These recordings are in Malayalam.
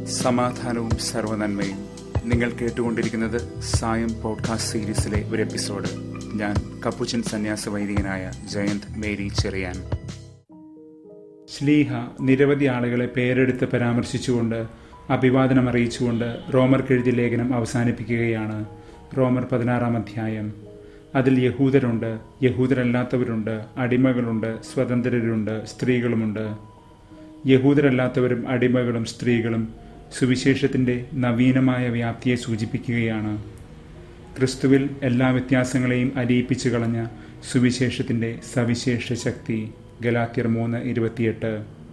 സമാധാനവും സർവനന്മയും നിങ്ങൾ കേട്ടുകൊണ്ടിരിക്കുന്നത് സായം പോഡ്കാസ്റ്റ് സീരീസിലെ ഒരു എപ്പിസോഡ് ഞാൻ കപ്പുച്ചൻ സന്യാസ വൈദികനായ ജയന്ത് മേരി ചെറിയാൻ ശ്ലീഹ നിരവധി ആളുകളെ പേരെടുത്ത് പരാമർശിച്ചുകൊണ്ട് അഭിവാദനം അറിയിച്ചുകൊണ്ട് റോമർക്കെഴുതിയ ലേഖനം അവസാനിപ്പിക്കുകയാണ് റോമർ പതിനാറാം അധ്യായം അതിൽ യഹൂദരുണ്ട് യഹൂദരല്ലാത്തവരുണ്ട് അടിമകളുണ്ട് സ്വതന്ത്രരുണ്ട് സ്ത്രീകളുമുണ്ട് യഹൂദരല്ലാത്തവരും അടിമകളും സ്ത്രീകളും സുവിശേഷത്തിൻ്റെ നവീനമായ വ്യാപ്തിയെ സൂചിപ്പിക്കുകയാണ് ക്രിസ്തുവിൽ എല്ലാ വ്യത്യാസങ്ങളെയും അലിയിപ്പിച്ചു കളഞ്ഞ സുവിശേഷത്തിൻ്റെ സവിശേഷ ശക്തി ഗലാത്യർ മൂന്ന് ഇരുപത്തിയെട്ട്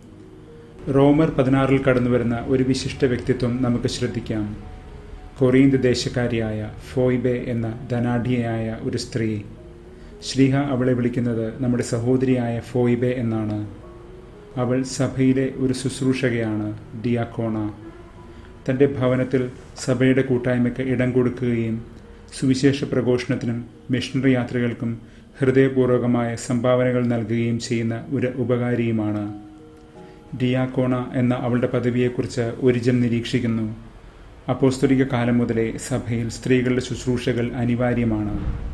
റോമർ പതിനാറിൽ കടന്നുവരുന്ന ഒരു വിശിഷ്ട വ്യക്തിത്വം നമുക്ക് ശ്രദ്ധിക്കാം കൊറിയന്ത് ദേശക്കാരിയായ ഫോയ്ബെ എന്ന ധനാഢ്യയായ ഒരു സ്ത്രീ ശ്രീഹ അവളെ വിളിക്കുന്നത് നമ്മുടെ സഹോദരിയായ ഫോയ്ബെ എന്നാണ് അവൾ സഭയിലെ ഒരു ശുശ്രൂഷകയാണ് ഡിയാക്കോണ തൻ്റെ ഭവനത്തിൽ സഭയുടെ കൂട്ടായ്മയ്ക്ക് ഇടം കൊടുക്കുകയും സുവിശേഷ പ്രഘോഷണത്തിനും മിഷണറി യാത്രകൾക്കും ഹൃദയപൂർവകമായ സംഭാവനകൾ നൽകുകയും ചെയ്യുന്ന ഒരു ഉപകാരിയുമാണ് ഡിയാക്കോണ എന്ന അവളുടെ പദവിയെക്കുറിച്ച് ഒരിജൻ നിരീക്ഷിക്കുന്നു അപ്പോസ്തലിക കാലം മുതലേ സഭയിൽ സ്ത്രീകളുടെ ശുശ്രൂഷകൾ അനിവാര്യമാണ്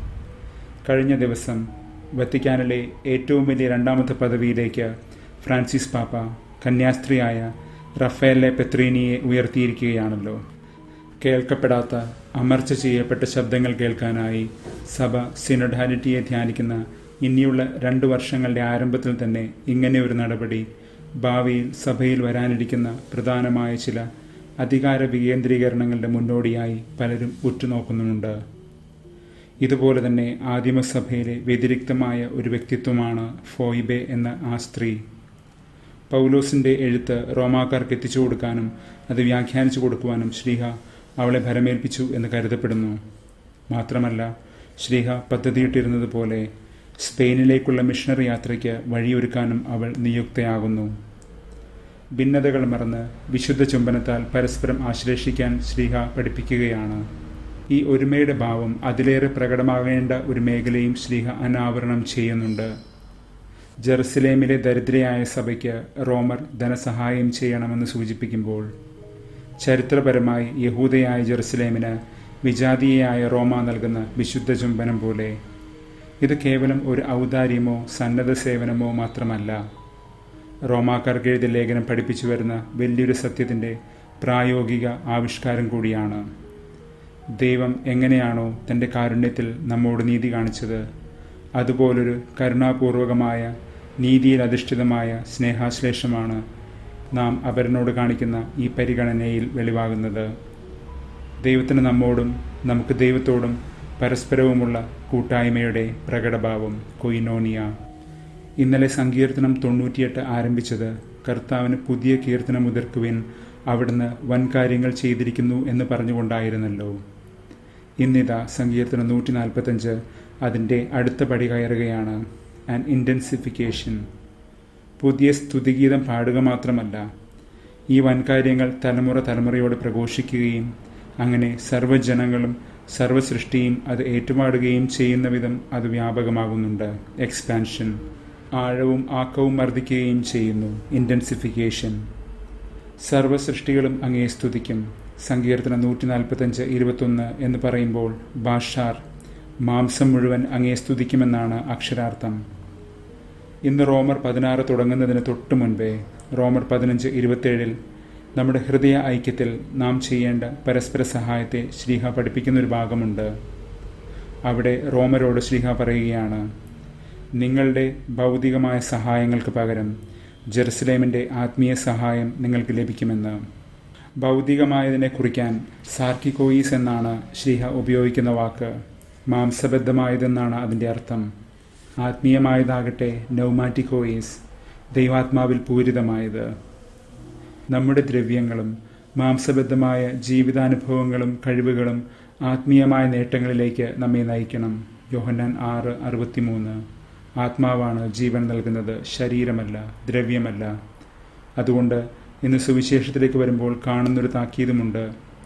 കഴിഞ്ഞ ദിവസം വത്തിക്കാനിലെ ഏറ്റവും വലിയ രണ്ടാമത്തെ പദവിയിലേക്ക് ഫ്രാൻസിസ് പാപ്പ കന്യാസ്ത്രീയായ റഫേലെ പെത്രീനിയെ ഉയർത്തിയിരിക്കുകയാണല്ലോ കേൾക്കപ്പെടാത്ത അമർച്ച ചെയ്യപ്പെട്ട ശബ്ദങ്ങൾ കേൾക്കാനായി സഭ സിനഡാലിറ്റിയെ ധ്യാനിക്കുന്ന ഇനിയുള്ള രണ്ട് വർഷങ്ങളുടെ ആരംഭത്തിൽ തന്നെ ഇങ്ങനെ ഒരു നടപടി ഭാവിയിൽ സഭയിൽ വരാനിരിക്കുന്ന പ്രധാനമായ ചില അധികാര വികേന്ദ്രീകരണങ്ങളുടെ മുന്നോടിയായി പലരും ഉറ്റുനോക്കുന്നുമുണ്ട് ഇതുപോലെ തന്നെ ആദിമസഭയിലെ വ്യതിരിക്തമായ ഒരു വ്യക്തിത്വമാണ് ഫോയിബെ എന്ന ആ സ്ത്രീ പൗലോസിൻ്റെ എഴുത്ത് റോമാക്കാർക്ക് എത്തിച്ചു കൊടുക്കാനും അത് വ്യാഖ്യാനിച്ചു കൊടുക്കുവാനും ശ്രീഹ അവളെ ഭരമേൽപ്പിച്ചു എന്ന് കരുതപ്പെടുന്നു മാത്രമല്ല ശ്രീഹ പദ്ധതിയിട്ടിരുന്നത് പോലെ സ്പെയിനിലേക്കുള്ള മിഷണറി യാത്രയ്ക്ക് വഴിയൊരുക്കാനും അവൾ നിയുക്തയാകുന്നു ഭിന്നതകൾ മറന്ന് വിശുദ്ധ ചുംബനത്താൽ പരസ്പരം ആശ്ലേഷിക്കാൻ ശ്രീഹ പഠിപ്പിക്കുകയാണ് ഈ ഒരുമയുടെ ഭാവം അതിലേറെ പ്രകടമാകേണ്ട ഒരു മേഖലയും ശ്രീഹ അനാവരണം ചെയ്യുന്നുണ്ട് ജെറുസലേമിലെ ദരിദ്രയായ സഭയ്ക്ക് റോമർ ധനസഹായം ചെയ്യണമെന്ന് സൂചിപ്പിക്കുമ്പോൾ ചരിത്രപരമായി യഹൂദയായ ജെറുസലേമിന് വിജാതീയയായ റോമ നൽകുന്ന വിശുദ്ധ ചുംബനം പോലെ ഇത് കേവലം ഒരു ഔദാര്യമോ സന്നദ്ധ സേവനമോ മാത്രമല്ല റോമാക്കാർക്ക് എഴുതിയ ലേഖനം പഠിപ്പിച്ചു വരുന്ന വലിയൊരു സത്യത്തിൻ്റെ പ്രായോഗിക ആവിഷ്കാരം കൂടിയാണ് ദൈവം എങ്ങനെയാണോ തൻ്റെ കാരുണ്യത്തിൽ നമ്മോട് നീതി കാണിച്ചത് അതുപോലൊരു കരുണാപൂർവകമായ നീതിയിൽ അധിഷ്ഠിതമായ സ്നേഹാശ്ലേഷമാണ് നാം അവരനോട് കാണിക്കുന്ന ഈ പരിഗണനയിൽ വെളിവാകുന്നത് ദൈവത്തിന് നമ്മോടും നമുക്ക് ദൈവത്തോടും പരസ്പരവുമുള്ള കൂട്ടായ്മയുടെ പ്രകടഭാവം കൊയിനോണിയ ഇന്നലെ സങ്കീർത്തനം തൊണ്ണൂറ്റിയെട്ട് ആരംഭിച്ചത് കർത്താവിന് പുതിയ കീർത്തനം ഉതിർക്കുവിൻ അവിടുന്ന് വൻ കാര്യങ്ങൾ ചെയ്തിരിക്കുന്നു എന്ന് പറഞ്ഞുകൊണ്ടായിരുന്നല്ലോ ഇന്നിതാ സങ്കീർത്തനം നൂറ്റി നാൽപ്പത്തഞ്ച് അതിൻ്റെ അടുത്ത പടി കയറുകയാണ് ആൻഡ് ഇൻറ്റൻസിഫിക്കേഷൻ പുതിയ സ്തുതിഗീതം പാടുക മാത്രമല്ല ഈ വൻകാര്യങ്ങൾ തലമുറ തലമുറയോട് പ്രഘോഷിക്കുകയും അങ്ങനെ സർവ്വജനങ്ങളും സർവ്വസൃഷ്ടിയും അത് ഏറ്റുപാടുകയും ചെയ്യുന്ന വിധം അത് വ്യാപകമാകുന്നുണ്ട് എക്സ്പാൻഷൻ ആഴവും ആക്കവും വർദ്ധിക്കുകയും ചെയ്യുന്നു ഇൻറ്റൻസിഫിക്കേഷൻ സർവ്വസൃഷ്ടികളും അങ്ങേ സ്തുതിക്കും സങ്കീർത്തനം നൂറ്റി നാൽപ്പത്തഞ്ച് ഇരുപത്തൊന്ന് എന്ന് പറയുമ്പോൾ ബാഷാർ മാംസം മുഴുവൻ അങ്ങേ സ്തുതിക്കുമെന്നാണ് അക്ഷരാർത്ഥം ഇന്ന് റോമർ പതിനാറ് തുടങ്ങുന്നതിന് തൊട്ടു മുൻപേ റോമർ പതിനഞ്ച് ഇരുപത്തേഴിൽ നമ്മുടെ ഹൃദയ ഐക്യത്തിൽ നാം ചെയ്യേണ്ട പരസ്പര സഹായത്തെ ശ്രീഹ പഠിപ്പിക്കുന്ന ഒരു ഭാഗമുണ്ട് അവിടെ റോമരോട് ശ്രീഹ പറയുകയാണ് നിങ്ങളുടെ ഭൗതികമായ സഹായങ്ങൾക്ക് പകരം ജെറുസലേമിൻ്റെ ആത്മീയ സഹായം നിങ്ങൾക്ക് ലഭിക്കുമെന്ന് ഭൗതികമായതിനെ കുറിക്കാൻ സാർക്കിക്കോയിസ് എന്നാണ് ശ്രീഹ ഉപയോഗിക്കുന്ന വാക്ക് മാംസബദ്ധമായതെന്നാണ് അതിൻ്റെ അർത്ഥം ആത്മീയമായതാകട്ടെ നൗമാറ്റിക്കോയിസ് ദൈവാത്മാവിൽ പൂരിതമായത് നമ്മുടെ ദ്രവ്യങ്ങളും മാംസബദ്ധമായ ജീവിതാനുഭവങ്ങളും കഴിവുകളും ആത്മീയമായ നേട്ടങ്ങളിലേക്ക് നമ്മെ നയിക്കണം യോഹന്നാൻ ആറ് അറുപത്തിമൂന്ന് ആത്മാവാണ് ജീവൻ നൽകുന്നത് ശരീരമല്ല ദ്രവ്യമല്ല അതുകൊണ്ട് ഇന്ന് സുവിശേഷത്തിലേക്ക് വരുമ്പോൾ കാണുന്നൊരു താക്കീതുമുണ്ട്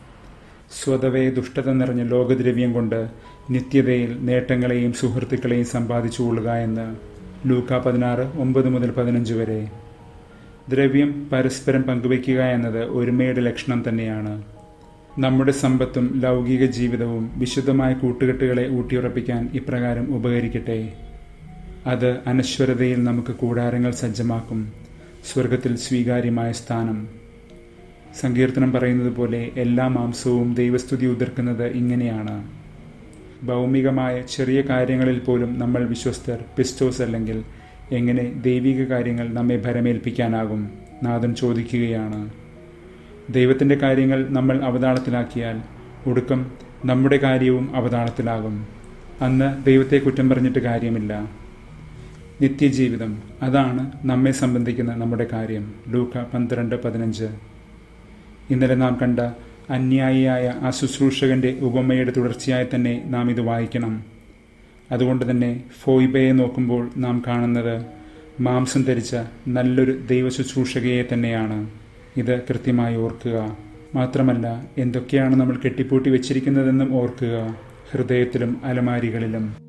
സ്വതവേ ദുഷ്ടത നിറഞ്ഞ ലോകദ്രവ്യം കൊണ്ട് നിത്യതയിൽ നേട്ടങ്ങളെയും സുഹൃത്തുക്കളെയും സമ്പാദിച്ചു കൊള്ളുക എന്ന് ലൂക്ക പതിനാറ് ഒമ്പത് മുതൽ പതിനഞ്ച് വരെ ദ്രവ്യം പരസ്പരം പങ്കുവയ്ക്കുക എന്നത് ഒരുമയുടെ ലക്ഷണം തന്നെയാണ് നമ്മുടെ സമ്പത്തും ലൗകിക ജീവിതവും വിശുദ്ധമായ കൂട്ടുകെട്ടുകളെ ഊട്ടിയുറപ്പിക്കാൻ ഇപ്രകാരം ഉപകരിക്കട്ടെ അത് അനശ്വരതയിൽ നമുക്ക് കൂടാരങ്ങൾ സജ്ജമാക്കും സ്വർഗത്തിൽ സ്വീകാര്യമായ സ്ഥാനം സങ്കീർത്തനം പറയുന്നത് പോലെ എല്ലാ മാംസവും ദൈവസ്തുതി ഉതിർക്കുന്നത് ഇങ്ങനെയാണ് ഭൗമികമായ ചെറിയ കാര്യങ്ങളിൽ പോലും നമ്മൾ വിശ്വസ്തർ പിസ്റ്റോസ് അല്ലെങ്കിൽ എങ്ങനെ ദൈവിക കാര്യങ്ങൾ നമ്മെ ഭരമേൽപ്പിക്കാനാകും നാഥൻ ചോദിക്കുകയാണ് ദൈവത്തിൻ്റെ കാര്യങ്ങൾ നമ്മൾ അവതാളത്തിലാക്കിയാൽ ഒടുക്കം നമ്മുടെ കാര്യവും അവതാളത്തിലാകും അന്ന് ദൈവത്തെ കുറ്റം പറഞ്ഞിട്ട് കാര്യമില്ല നിത്യജീവിതം അതാണ് നമ്മെ സംബന്ധിക്കുന്ന നമ്മുടെ കാര്യം ലൂക്ക പന്ത്രണ്ട് പതിനഞ്ച് ഇന്നലെ നാം കണ്ട അന്യായിയായ ആ ശുശ്രൂഷകന്റെ ഉപമയുടെ തുടർച്ചയായി തന്നെ നാം ഇത് വായിക്കണം അതുകൊണ്ട് തന്നെ ഫോയിബയെ നോക്കുമ്പോൾ നാം കാണുന്നത് മാംസം ധരിച്ച നല്ലൊരു ദൈവ ശുശ്രൂഷകയെ തന്നെയാണ് ഇത് കൃത്യമായി ഓർക്കുക മാത്രമല്ല എന്തൊക്കെയാണ് നമ്മൾ കെട്ടിപ്പൂട്ടി വെച്ചിരിക്കുന്നതെന്നും ഓർക്കുക ഹൃദയത്തിലും അലമാരികളിലും